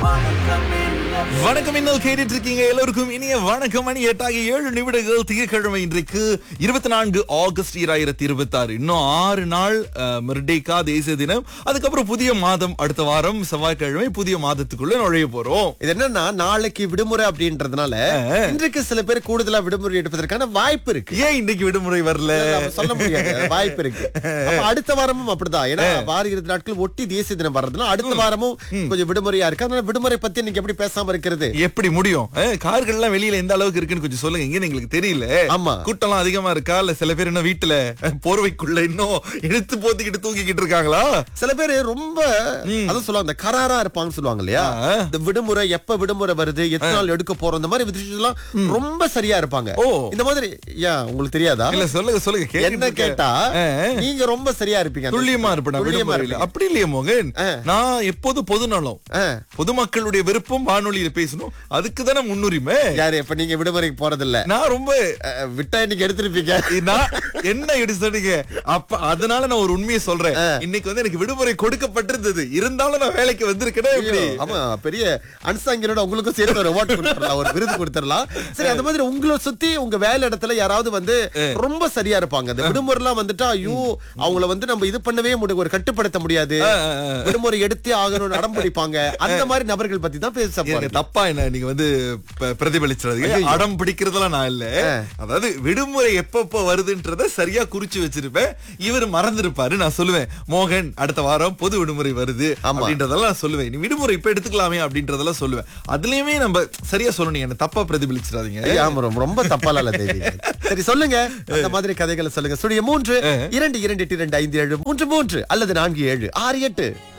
வணக்கம் இன்னும் கேட்டுட்டு இருக்கீங்க எல்லோருக்கும் இனிய வணக்கம் மணி எட்டாகி ஏழு நிமிடங்கள் திங்கட்கிழமை இன்றைக்கு இருபத்தி நான்கு ஆகஸ்ட் ஈராயிரத்தி இருபத்தி ஆறு இன்னும் ஆறு நாள் அஹ், மெர்டேக்கா தேசிய தினம் அதுக்கப்புறம் புதிய மாதம் அடுத்த வாரம் செவ்வாய்க்கிழமை புதிய மாதத்துக்குள்ள நுழைய போறோம் இது என்னன்னா நாளைக்கு விடுமுறை அப்படின்றதுனால இன்றைக்கு சில பேர் கூடுதலா விடுமுறை எடுப்பதற்கான வாய்ப்பு இருக்கு ஏன் இன்னைக்கு விடுமுறை வரல நம்ம சொல்ல முடியாது வாய்ப்பு இருக்கு அப்ப அடுத்த வாரமும் அப்படிதான் ஏன்னா வார இறுதி நாட்கள் ஒட்டி தேசிய தினம் வர்றதுனால அடுத்த வாரமும் கொஞ்சம் விடுமுறையா இருக்கு அதனால விடுமுறை பத்தி நீங்க எப்படி பேசாம இருக்கிறது எப்படி முடியும் அஹ், கார்கள் எல்லாம் வெளியில எந்த அளவுக்கு இருக்குன்னு கொஞ்சம் சொல்லுங்க இங்க எங்களுக்கு தெரியல ஆமா. கூட்டம்லாம் அதிகமா இருக்கா இல்ல சில பேர் என்ன வீட்டுல அஹ், போர்வைக்குள்ள இன்னும் இழுத்து போத்திக்கிட்டு தூக்கிக்கிட்டு இருக்காங்களா சில பேர் ரொம்ப அதான் சொல்லுவாங்க இந்த கராரா இருப்பாங்கன்னு சொல்லுவாங்க இல்லையா ஆ. இந்த விடுமுறை எப்ப விடுமுறை வருது எத்தனை நாள் எடுக்க போறோம் இந்த மாதிரி விஷயம்லாம் ரொம்ப சரியா இருப்பாங்க ஓ. இந்த மாதிரி ஏன் உங்களுக்கு தெரியாதா இல்ல சொல்லுங்க சொல்லுங்க கேட்டுட்டு என்ன இருக்கேன். கேட்டா அஹ். நீங்க ரொம்ப சரியா இருப்பீங்க அந்த துல்லியமா விஷயத்துல. இருப்பேன் துல்லியமா விடுமுறையில இருப்பீங்க. அப்படி இல்லையே மோகன் ஆ. நான் எப்போது பொது நலம் ஆ. பொதுமக்களுடைய விருப்பம் வானொலியில பேசணும் அதுக்கு தானே முன்னுரிமை யாரு இப்ப நீங்க விடுமுறைக்கு போறது இல்ல நான் ரொம்ப அஹ், விட்டா இன்னைக்கு எடுத்திருப்பீங்க நான் என்ன எடுத்து சொன்னீங்க அப்ப அதனால நான் ஒரு உண்மையை சொல்றேன் இன்னைக்கு வந்து எனக்கு விடுமுறை கொடுக்கப்பட்டிருந்தது இருந்தாலும் நான் வேலைக்கு வந்திருக்கேன் எப்படி ஆமா பெரிய அன்சாங்கினோட உங்களுக்கும் சேர்த்து ஒரு அவார்ட் கொடுத்துடலாம் ஒரு விருது கொடுத்துடலாம் சரி அந்த மாதிரி உங்களை சுத்தி உங்க வேலை இடத்துல யாராவது வந்து ரொம்ப சரியா இருப்பாங்க அந்த விடுமுறை எல்லாம் வந்துட்டா ஐயோ அவங்கள வந்து நம்ம இது பண்ணவே முடியும் ஒரு கட்டுப்படுத்த முடியாது விடுமுறை எடுத்தே ஆகணும்னு அடம் பிடிப்பாங்க அந்த மாதிரி நபர்கள் பத்தி தான் பேச எனக்கு போறேன் தப்பா என்ன நீங்க வந்து ப- பிரதிபலிச்சிடாதீங்க அடம் பிடிக்கிறதுலாம் நான் இல்ல அதாவது விடுமுறை எப்பப்ப வருதுன்றத சரியா குறிச்சு வச்சிருப்பேன் இவர் மறந்திருப்பாரு நான் சொல்லுவேன் மோகன் அடுத்த வாரம் பொது விடுமுறை வருது அப்படின்றதெல்லாம் நான் சொல்லுவேன் நீ விடுமுறை இப்ப எடுத்துக்கலாமே அப்படின்றதெல்லாம் சொல்லுவேன் அதுலயுமே நம்ம சரியா சொல்லணும் என்ன தப்பா பிரதிபலிச்சிடாதீங்க ஐயா, ஆமா, ரொம்ப ரொம்ப தப்பால இல்ல தேவி சரி சொல்லுங்க அந்த மாதிரி கதைகளை சொல்லுங்க ஸ்டுடியோ மூன்று இரண்டு இரண்டு எட்டு இரண்டு ஐந்து ஏழு மூன்று மூன்று அல்லது நான்கு ஏழு ஆறு எட்டு